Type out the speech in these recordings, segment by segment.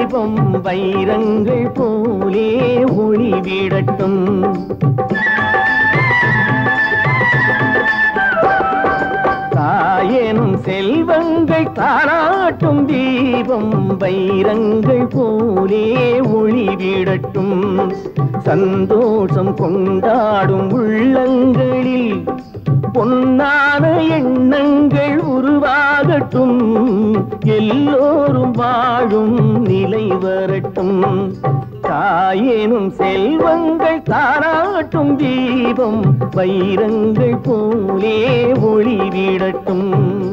தீபம் வைரங்கள் போலே ஒளிவிடட்டும் தாயெனும் செல்வங்கள் தாராட்டும் தீபம் வைரங்கள் போலே ஒளிவிடட்டும் சந்தோஷம் கொண்டாடும் உள்ளங்களில் பொன்னான எண்ணங்கள் உருவாகட்டும் எல்லோரும் வாழும் நிலை வரட்டும் தாயேனும் செல்வங்கள் தாராட்டும் தீபம் வைரங்கள் போலே ஒளிவிடட்டும்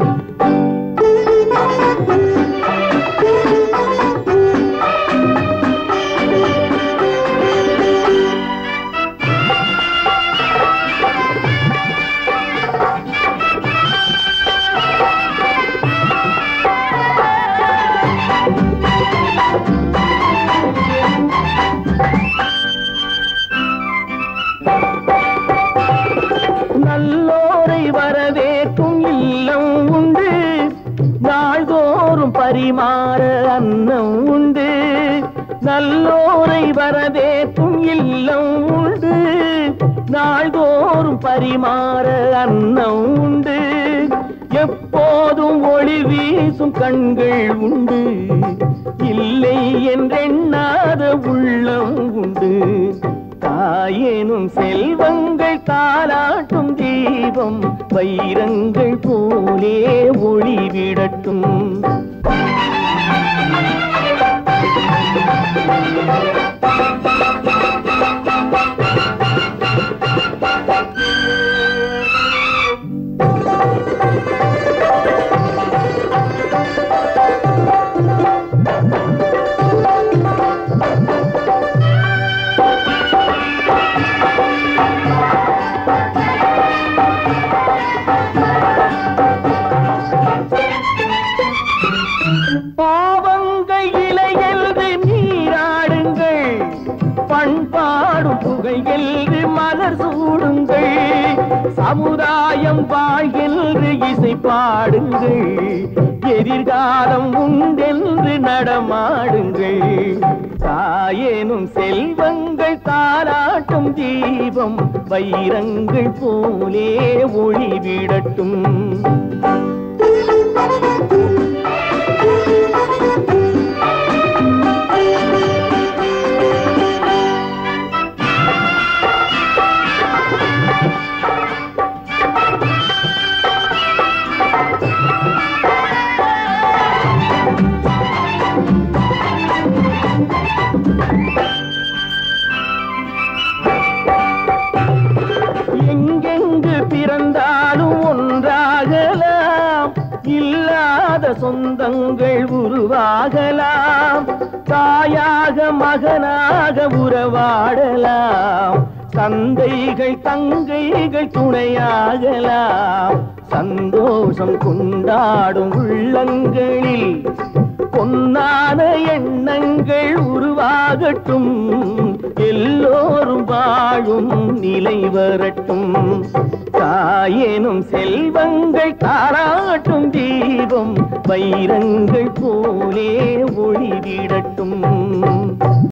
நல்லோரை வரவேற்கும் இல்லம் உண்டு நாள்தோறும் பரிமாற அன்னம் உண்டு நல்லோரை வரவேற்கும் இல்லம் உண்டு நாள்தோறும் பரிமாற அன்னம் உண்டு எப்போதும் ஒளி வீசும் கண்கள் உண்டு இல்லை என்றெண்ணாத உள்ளம் உண்டு தாயேனும் செல்வங்கள் தாலாட்டும் தீபம் வைரங்கள் போலே ஒளிவிடட்டும் பாவங்கள் இலையென்று நீராடுங்கள் பண்பாடும் புகையென்று மலர் சூடுங்கள் சமுதாயம் வாழ்கின்ற இசை பாடுங்கள் எதிர்காலம் உண்டென்று நடமாடுங்கள் தாயேனும் செல்வங்கள் தாராட்டும் தீபம் வைரங்கள் போலே ஒளிவிடட்டும் எங்கெங்கு பிறந்தாலும் ஒன்றாகலாம் இல்லாத சொந்தங்கள் உருவாகலாம் தாயாக மகனாக உறவாடலாம் தந்தைகள் தங்கைகள் துணையாகலாம் சந்தோஷம் கொண்டாடும் உள்ளங்களில் பொன்னான எண்ணங்கள் உருவாகட்டும் எல்லோரும் வாழும் நிலை வரட்டும் தாயேனும் செல்வங்கள் தாராட்டும் தீபம் வைரங்கள் போலே ஒளிவிடட்டும்